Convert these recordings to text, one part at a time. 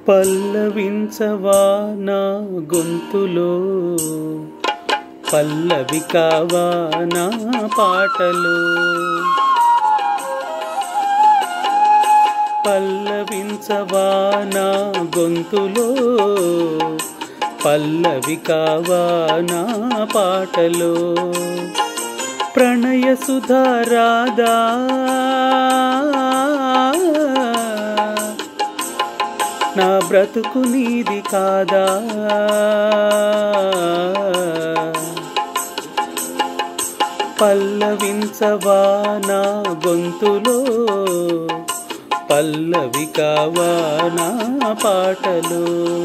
పల్లవించవా నా గొంతులో పల్లవి కావా నా పాటలో పల్లవించవా నా గొంతులో పల్లవి కావా నా పాటలో ప్రణయ సుధారాదా నా బ్రతుకు నీది కాదా పల్లవించవా నా గొంతులో పల్లవి కావా నా పాటలో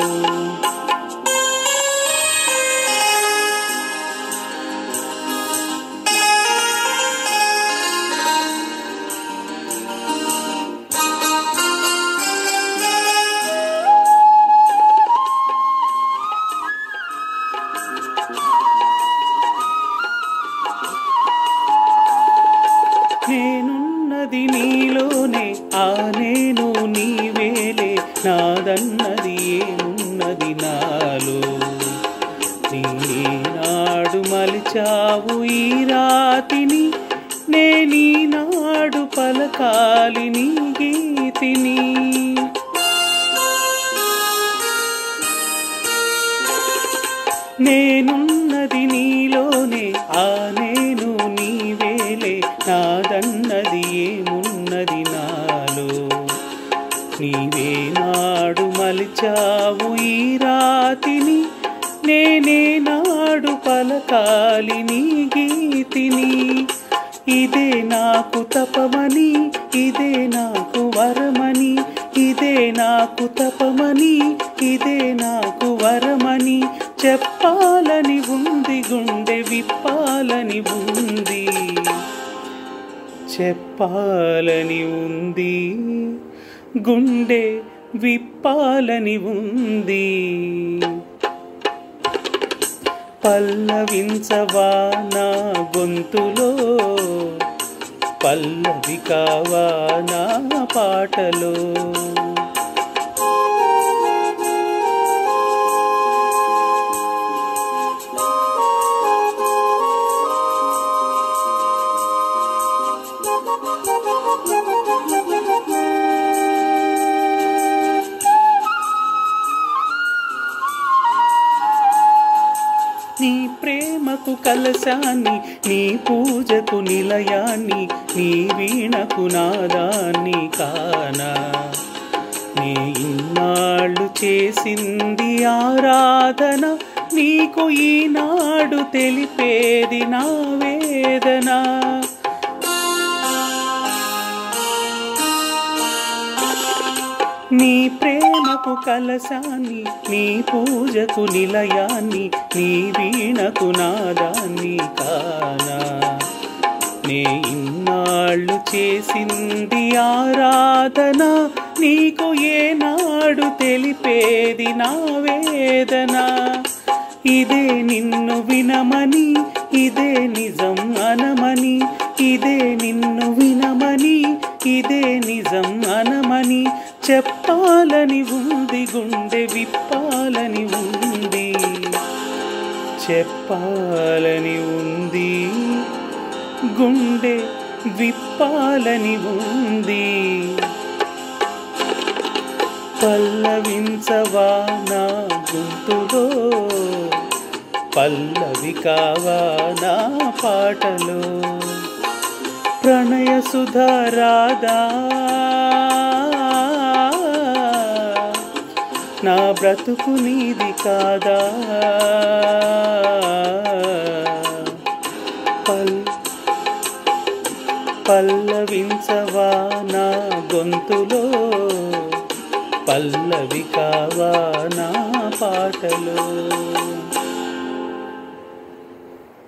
నేనున్నది నీలోనే ఆ నేను నీవేలే నాదన్నది ఏమున్నది నాలో నీనాడు మలిచావు ఈ రాతిని నేనీనాడు పలకాలి నీ గీతిని నేనున్నది నీలోనే ఆ నేను నీవేలే నాదన్నది ఏమున్నది నాలో నీవే నాడు మలిచావు ఈ రాతిని నేనే నాడు పలకాలి నీ గీతిని ఇదే నాకు తపమని ఇదే నాకు వరమని ఇదే నాకు తపమని ఇదే నాకు వరమని చెప్పాలని ఉంది గుండె విప్పాలని ఉంది చెప్పాలని ఉంది గుండె విప్పాలని ఉంది పల్లవించవా నా గొంతులో పల్లవి కావా నా పాటలో నీ ప్రేమకు కలశాన్ని నీ పూజకు నిలయాన్ని నీ వీణకు నాదాన్ని కానా నీ ఇన్నాళ్ళు చేసింది ఆరాధన నీకు ఈనాడు తెలిపేది నా వేదన నీ ప్రేమకు కలశాన్ని నీ పూజకు నిలయాన్ని నీ వీణకు నాదాన్ని కానా నే ఇన్నాళ్ళు చేసింది ఆరాధన నీకు ఏనాడు తెలిపేది నా వేదన ఇదే నిన్ను వినమని ఇదే నిజం అనమని ఇదే నిన్ను వినమని ఇదే నిజం అనమని చెప్పాలని ఉంది గుండె విప్పాలని ఉంది చెప్పాలని ఉంది గుండె విప్పాలని ఉంది పల్లవించవా నా గొంతులో పల్లవి కావా నా పాటలో ప్రణయ సుధారాదా నా బ్రతుకు నీది కాదా పల్ పల్లవించవా నా గొంతులో పల్లవి కావా నా పాటలో